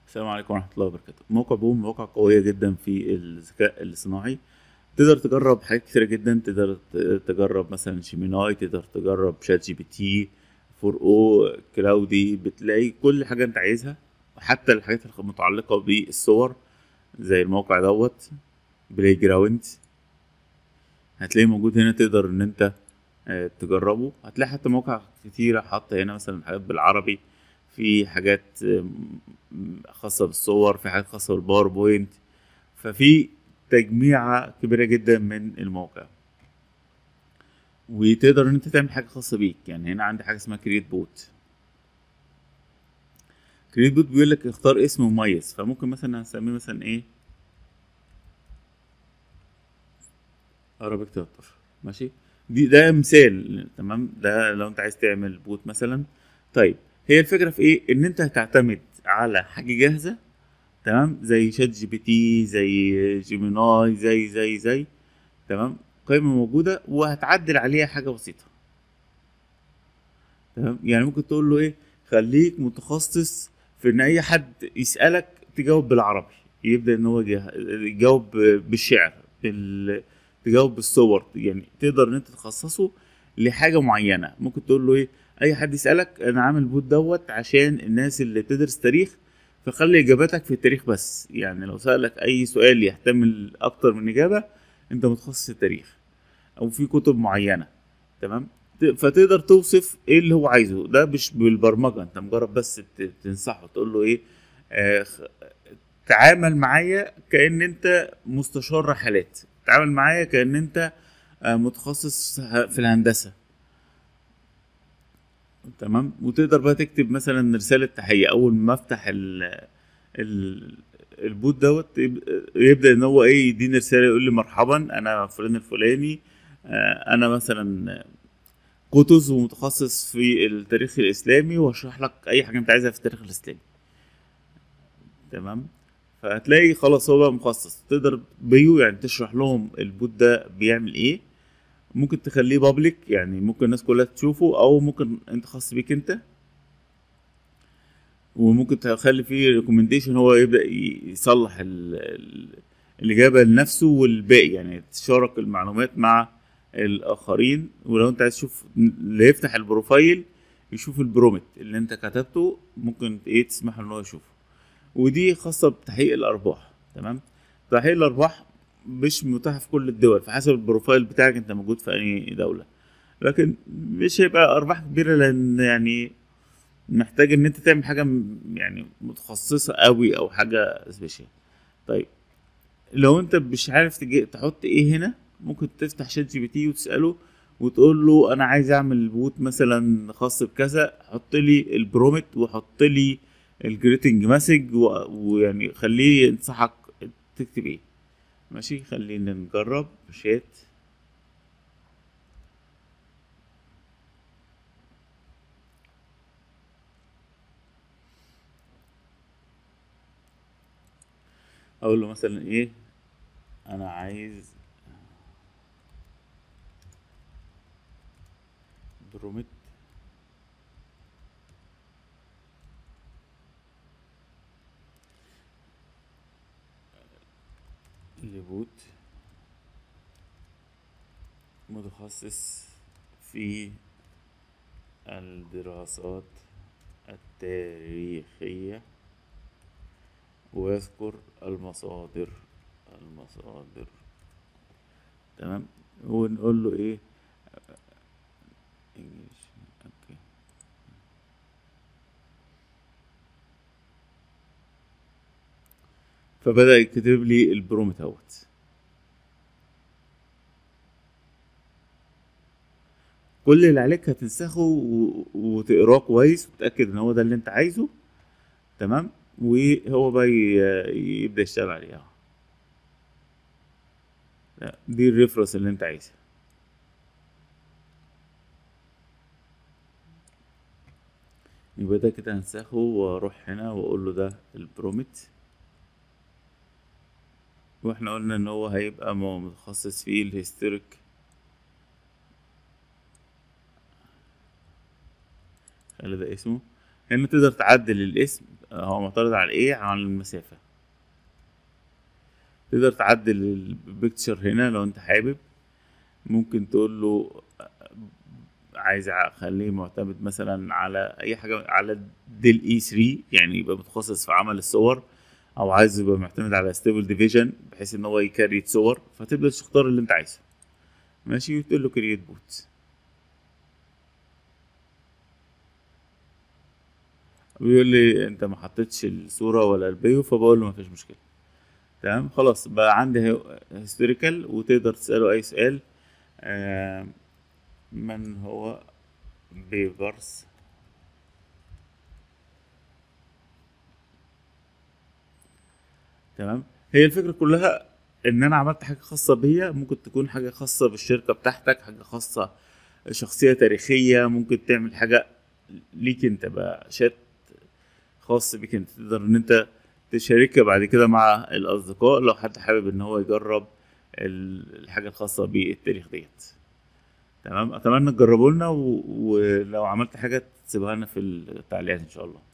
السلام عليكم ورحمة الله وبركاته موقع بوم موقع قوية جدا في الذكاء الصناعي تقدر تجرب حاجات كتيرة جدا تقدر ت- تجرب مثلا جيميناي تقدر تجرب شات جي بي تي فور او كلاودي بتلاقي كل حاجة انت عايزها حتى الحاجات المتعلقة بالصور زي الموقع دوت بلاي جراوند هتلاقيه موجود هنا تقدر ان انت آه، تجربه هتلاقي حتى مواقع كتيرة حاطة هنا مثلا حاجات بالعربي في حاجات آم، خاصة بالصور في حاجات خاصة بالباوربوينت ففي تجميعة كبيرة جدا من الموقع وتقدر ان انت تعمل حاجة خاصة بيك يعني هنا عندي حاجة اسمها كريت بوت كريت بوت بيقول لك اختار اسم مميز فممكن مثلا هنسميه مثلا ايه عربيك تياتر ماشي دي ده مثال تمام ده لو انت عايز تعمل بوت مثلا طيب هي الفكره في ايه ان انت هتعتمد على حاجه جاهزه تمام زي شات جي بي تي زي جيميناي زي زي زي تمام قائمه موجوده وهتعدل عليها حاجه بسيطه تمام يعني ممكن تقول له ايه خليك متخصص في ان اي حد يسالك تجاوب بالعربي يبدا ان هو يجه- يجاوب بالشعر بال... تجاوب بالصور يعني تقدر ان انت تخصصه لحاجه معينه ممكن تقول له ايه اي حد يسالك انا عامل بوت دوت عشان الناس اللي بتدرس تاريخ فخلي اجاباتك في التاريخ بس يعني لو سالك اي سؤال يحتمل اكتر من اجابه انت متخصص في التاريخ او في كتب معينه تمام ت- فتقدر توصف ايه اللي هو عايزه ده مش بالبرمجه انت مجرد بس ت- تنصحه تقول له ايه آه خ- تعامل معايا كأن انت مستشار رحلات تعامل معايا كأن انت آه، متخصص ه- في الهندسة تمام وتقدر بقى تكتب مثلا رسالة تحية أول ما أفتح ال ال البوت دوت يب- يبدأ إن هو إيه يديني رسالة يقول لي مرحبا أنا فلان الفلاني آه، أنا مثلا قطز ومتخصص في التاريخ الإسلامي وأشرح لك أي حاجة أنت عايزها في التاريخ الإسلامي تمام فهتلاقي خلاص هو بقى مخصص تقدر بيو يعني تشرح لهم البوت ده بيعمل ايه ممكن تخليه بابليك يعني ممكن الناس كلها تشوفه او ممكن انت خاص بيك انت وممكن تخلي فيه ريكومنديشن هو يبدا ي- يصلح ال- ال- الاجابه لنفسه والباقي يعني تشارك المعلومات مع الاخرين ولو انت عايز تشوف اللي يفتح البروفايل يشوف البرومت اللي انت كتبته ممكن ايه تسمح له ان هو يشوفه ودي خاصة بتحقيق الأرباح تمام تحقيق الأرباح مش متاح في كل الدول فحسب البروفايل بتاعك أنت موجود في أي دولة لكن مش هيبقى أرباح كبيرة لأن يعني محتاج إن أنت تعمل حاجة م- يعني متخصصة قوي أو حاجة سبيشال طيب لو أنت مش عارف تجي تحط إيه هنا ممكن تفتح شات جي بي تي وتسأله وتقول له أنا عايز أعمل بوت مثلا خاص بكذا حط لي البرومت وحط لي الجريتنج مسج و- ويعني خليه ينصحك تكتب ايه ماشي خلينا نجرب شات اقول له مثلا ايه انا عايز برومت لبوت متخصص في الدراسات التاريخية ويذكر المصادر المصادر تمام ونقول له ايه انجليش اوكي فبدأ يكتب لي البرومت اهوت كل اللي عليك هتنسخه و- وتقراه كويس وتتأكد ان هو ده اللي انت عايزه تمام وهو بقى ي- يبدأ يشتغل عليه اهو لا، دي الريفرنس اللي انت عايزها يبقى ده كده هنسخه واروح هنا واقول له ده البرومت واحنا قلنا ان هو هيبقى م- متخصص في الهيستوريك خلي ده اسمه هنا تقدر تعدل الاسم هو معترض على ايه على المسافة تقدر تعدل البيكتشر هنا لو انت حابب ممكن تقول له عايز اخليه معتمد مثلا على اي حاجه على ديل اي 3 يعني يبقى متخصص في عمل الصور او عايز يبقى معتمد على ستيبل ديفيجن بحيث ان هو يكريت صور فتبدا تختار اللي انت عايزه ماشي وتقول له كرييت بوت بيقول لي انت ما حطيتش الصوره ولا البيو فبقول له مفيش مشكله تمام خلاص بقى عندي هيستوريكال وتقدر تساله اي سؤال آه من هو بيبرس تمام هي الفكره كلها ان انا عملت حاجه خاصه بيا ممكن تكون حاجه خاصه بالشركه بتاعتك حاجه خاصه شخصيه تاريخيه ممكن تعمل حاجه ليك انت بقى شات خاص بيك انت تقدر ان انت تشاركها بعد كده مع الاصدقاء لو حد حابب ان هو يجرب الحاجه الخاصه بالتاريخ ديت تمام اتمنى تجربوا لنا ولو عملت حاجه تسيبها لنا في التعليقات ان شاء الله